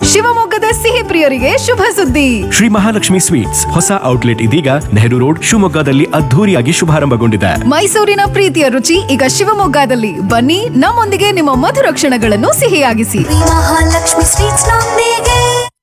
ಶಿವಮೊಗ್ಗದ ಸಿಹಿ ಪ್ರಿಯರಿಗೆ ಶುಭ ಸುದ್ದಿ ಶ್ರೀ ಮಹಾಲಕ್ಷ್ಮಿ ಸ್ವೀಟ್ಸ್ ಹೊಸ ಔಟ್ಲೆಟ್ ಇದೀಗ ನೆಹರು ರೋಡ್ ಶಿವಮೊಗ್ಗದಲ್ಲಿ ಅದ್ಧೂರಿಯಾಗಿ ಶುಭಾರಂಭಗೊಂಡಿದೆ ಮೈಸೂರಿನ ಪ್ರೀತಿಯ ರುಚಿ ಈಗ ಶಿವಮೊಗ್ಗದಲ್ಲಿ ಬನ್ನಿ ನಮ್ಮೊಂದಿಗೆ ನಿಮ್ಮ ಮಧುರ ಕ್ಷಣಗಳನ್ನು ಸಿಹಿಯಾಗಿಸಿ ಮಹಾಲಕ್ಷ್ಮಿ ಸ್ವೀಟ್ಸ್ ನೊಂದಿಗೆ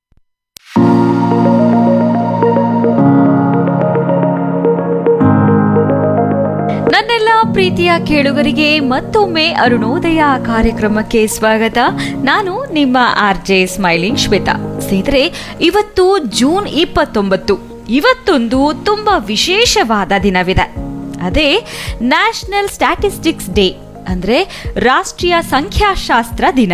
ನನ್ನೆಲ್ಲ ಪ್ರೀತಿಯ ಕೇಳುಗರಿಗೆ ಮತ್ತೊಮ್ಮೆ ಅರುಣೋದಯ ಕಾರ್ಯಕ್ರಮಕ್ಕೆ ಸ್ವಾಗತ ನಾನು ನಿಮ್ಮ ಆರ್ ಜೆ ಸ್ಮೈಲಿಂಗ್ ಶ್ವೇತಾ ಸ್ನೇಹಿತರೆ ಇವತ್ತು ಜೂನ್ ಇಪ್ಪತ್ತೊಂಬತ್ತು ಇವತ್ತೊಂದು ತುಂಬಾ ವಿಶೇಷವಾದ ದಿನವಿದೆ ಅದೇ ನ್ಯಾಷನಲ್ ಸ್ಟ್ಯಾಟಿಸ್ಟಿಕ್ಸ್ ಡೇ ಅಂದ್ರೆ ರಾಷ್ಟ್ರೀಯ ಸಂಖ್ಯಾಶಾಸ್ತ್ರ ದಿನ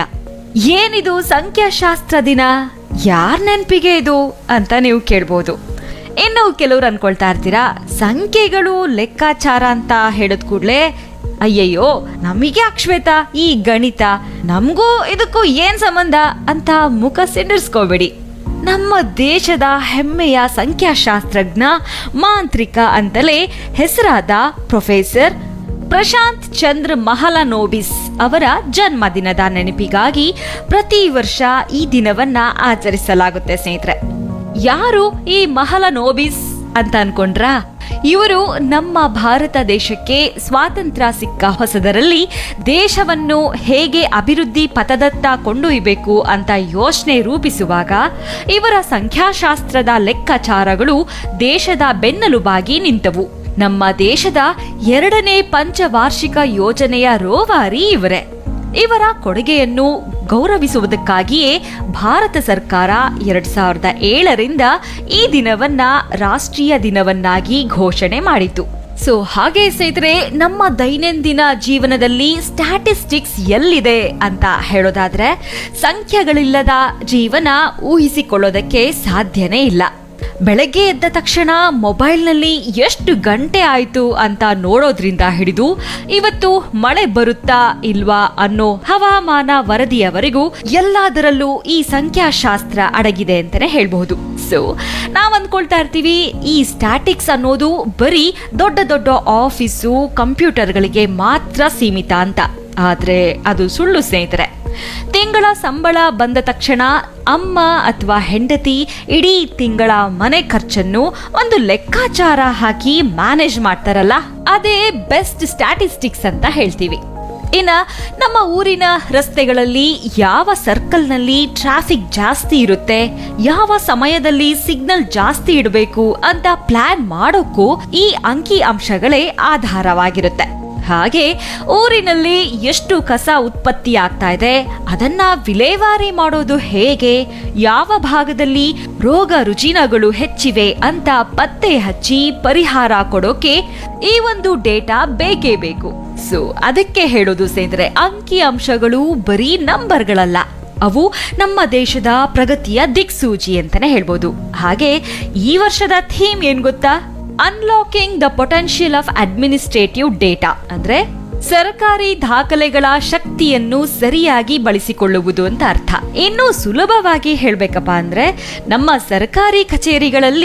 ಏನಿದು ಸಂಖ್ಯಾಶಾಸ್ತ್ರ ದಿನ ಯಾರ ನೆನಪಿಗೆ ಇದು ಅಂತ ನೀವು ಕೇಳ್ಬೋದು ಇನ್ನು ಕೆಲವ್ರು ಅನ್ಕೊಳ್ತಾ ಇರ್ತೀರಾ ಸಂಖ್ಯೆಗಳು ಲೆಕ್ಕಾಚಾರ ಅಂತ ಹೇಳಿದ ಕೂಡಲೇ ಅಯ್ಯಯ್ಯೋ ನಮಗೆ ಅಕ್ಷೇತ ಈ ಗಣಿತ ನಮಗೂ ಇದಕ್ಕೂ ಏನ್ ಸಂಬಂಧ ಅಂತ ಮುಖ ಸಿಂಡರ್ಸ್ಕೋಬೇಡಿ ನಮ್ಮ ದೇಶದ ಹೆಮ್ಮೆಯ ಸಂಖ್ಯಾಶಾಸ್ತ್ರಜ್ಞ ಮಾಂತ್ರಿಕ ಅಂತಲೇ ಹೆಸರಾದ ಪ್ರೊಫೆಸರ್ ಪ್ರಶಾಂತ್ ಚಂದ್ರ ಮಹಲನೋಬಿಸ್ ಅವರ ಜನ್ಮದಿನದ ನೆನಪಿಗಾಗಿ ಪ್ರತಿ ವರ್ಷ ಈ ದಿನವನ್ನ ಆಚರಿಸಲಾಗುತ್ತೆ ಸ್ನೇಹಿತರೆ ಯಾರು ಈ ಮಹಲನೋಬಿಸ್ ಅಂತ ಅನ್ಕೊಂಡ್ರಾ ಇವರು ನಮ್ಮ ಭಾರತ ದೇಶಕ್ಕೆ ಸ್ವಾತಂತ್ರ್ಯ ಸಿಕ್ಕ ಹೊಸದರಲ್ಲಿ ದೇಶವನ್ನು ಹೇಗೆ ಅಭಿವೃದ್ಧಿ ಪಥದತ್ತ ಕೊಂಡೊಯ್ಯಬೇಕು ಅಂತ ಯೋಚನೆ ರೂಪಿಸುವಾಗ ಇವರ ಸಂಖ್ಯಾಶಾಸ್ತ್ರದ ಲೆಕ್ಕಾಚಾರಗಳು ದೇಶದ ಬೆನ್ನೆಲುಬಾಗಿ ನಿಂತವು ನಮ್ಮ ದೇಶದ ಎರಡನೇ ಪಂಚವಾರ್ಷಿಕ ಯೋಜನೆಯ ರೋವಾರಿ ಇವರೇ ಇವರ ಕೊಡುಗೆಯನ್ನು ಗೌರವಿಸುವುದಕ್ಕಾಗಿಯೇ ಭಾರತ ಸರ್ಕಾರ ಎರಡ್ ಸಾವಿರದ ಏಳರಿಂದ ಈ ದಿನವನ್ನ ರಾಷ್ಟ್ರೀಯ ದಿನವನ್ನಾಗಿ ಘೋಷಣೆ ಮಾಡಿತು ಸೊ ಹಾಗೆ ಸ್ನೇಹಿತರೆ ನಮ್ಮ ದೈನಂದಿನ ಜೀವನದಲ್ಲಿ ಸ್ಟ್ಯಾಟಿಸ್ಟಿಕ್ಸ್ ಎಲ್ಲಿದೆ ಅಂತ ಹೇಳೋದಾದ್ರೆ ಸಂಖ್ಯೆಗಳಿಲ್ಲದ ಜೀವನ ಊಹಿಸಿಕೊಳ್ಳೋದಕ್ಕೆ ಸಾಧ್ಯನೇ ಇಲ್ಲ ಬೆಳಗ್ಗೆ ಎದ್ದ ತಕ್ಷಣ ಮೊಬೈಲ್ನಲ್ಲಿ ಎಷ್ಟು ಗಂಟೆ ಆಯ್ತು ಅಂತ ನೋಡೋದ್ರಿಂದ ಹಿಡಿದು ಇವತ್ತು ಮಳೆ ಬರುತ್ತಾ ಇಲ್ವಾ ಅನ್ನೋ ಹವಾಮಾನ ವರದಿಯವರೆಗೂ ಎಲ್ಲದರಲ್ಲೂ ಈ ಸಂಖ್ಯಾಶಾಸ್ತ್ರ ಅಡಗಿದೆ ಅಂತಾನೆ ಹೇಳ್ಬಹುದು ಸೊ ನಾವ್ ಅಂದ್ಕೊಳ್ತಾ ಇರ್ತೀವಿ ಈ ಸ್ಟ್ಯಾಟಿಕ್ಸ್ ಅನ್ನೋದು ಬರೀ ದೊಡ್ಡ ದೊಡ್ಡ ಆಫೀಸು ಕಂಪ್ಯೂಟರ್ಗಳಿಗೆ ಮಾತ್ರ ಸೀಮಿತ ಅಂತ ಆದ್ರೆ ಅದು ಸುಳ್ಳು ಸ್ನೇಹಿತರೆ ತಿಂಗಳ ಸಂಬಳ ಬಂದ ತಕ್ಷಣ ಅಮ್ಮ ಅಥವಾ ಹೆಂಡತಿ ಇಡೀ ತಿಂಗಳ ಮನೆ ಖರ್ಚನ್ನು ಒಂದು ಲೆಕ್ಕಾಚಾರ ಹಾಕಿ ಮ್ಯಾನೇಜ್ ಮಾಡ್ತಾರಲ್ಲ ಅದೇ ಬೆಸ್ಟ್ ಸ್ಟ್ಯಾಟಿಸ್ಟಿಕ್ಸ್ ಅಂತ ಹೇಳ್ತೀವಿ ಇನ್ನ ನಮ್ಮ ಊರಿನ ರಸ್ತೆಗಳಲ್ಲಿ ಯಾವ ಸರ್ಕಲ್ನಲ್ಲಿ ಟ್ರಾಫಿಕ್ ಜಾಸ್ತಿ ಇರುತ್ತೆ ಯಾವ ಸಮಯದಲ್ಲಿ ಸಿಗ್ನಲ್ ಜಾಸ್ತಿ ಇಡಬೇಕು ಅಂತ ಪ್ಲಾನ್ ಮಾಡೋಕ್ಕೂ ಈ ಅಂಕಿ ಅಂಶಗಳೇ ಆಧಾರವಾಗಿರುತ್ತೆ ಹಾಗೆ ಊರಿನಲ್ಲಿ ಎಷ್ಟು ಕಸ ಉತ್ಪತ್ತಿ ಆಗ್ತಾ ಇದೆ ಅದನ್ನ ವಿಲೇವಾರಿ ಮಾಡೋದು ಹೇಗೆ ಯಾವ ಭಾಗದಲ್ಲಿ ರೋಗ ರುಜಿನಗಳು ಹೆಚ್ಚಿವೆ ಅಂತ ಪತ್ತೆ ಹಚ್ಚಿ ಪರಿಹಾರ ಕೊಡೋಕೆ ಈ ಒಂದು ಡೇಟಾ ಬೇಕೇ ಬೇಕು ಸೊ ಅದಕ್ಕೆ ಹೇಳೋದು ಸ್ನೇಹಿತರೆ ಅಂಕಿ ಅಂಶಗಳು ಬರೀ ನಂಬರ್ಗಳಲ್ಲ ಅವು ನಮ್ಮ ದೇಶದ ಪ್ರಗತಿಯ ದಿಕ್ಸೂಚಿ ಅಂತಾನೆ ಹೇಳ್ಬೋದು ಹಾಗೆ ಈ ವರ್ಷದ ಥೀಮ್ ಏನ್ ಗೊತ್ತಾ unlocking the potential of administrative data ಅಂದ್ರೆ ಸರ್ಕಾರಿ ದಾಖಲೆಗಳ ಶಕ್ತಿಯನ್ನು ಸರಿಯಾಗಿ ಬಳಸಿಕೊಳ್ಳುವುದು ಅಂತ ಅರ್ಥ ಇನ್ನು ಸುಲಭವಾಗಿ ಹೇಳ್ಬೇಕಪ್ಪ ಅಂದ್ರೆ ನಮ್ಮ ಸರ್ಕಾರಿ ಕಚೇರಿಗಳಲ್ಲಿ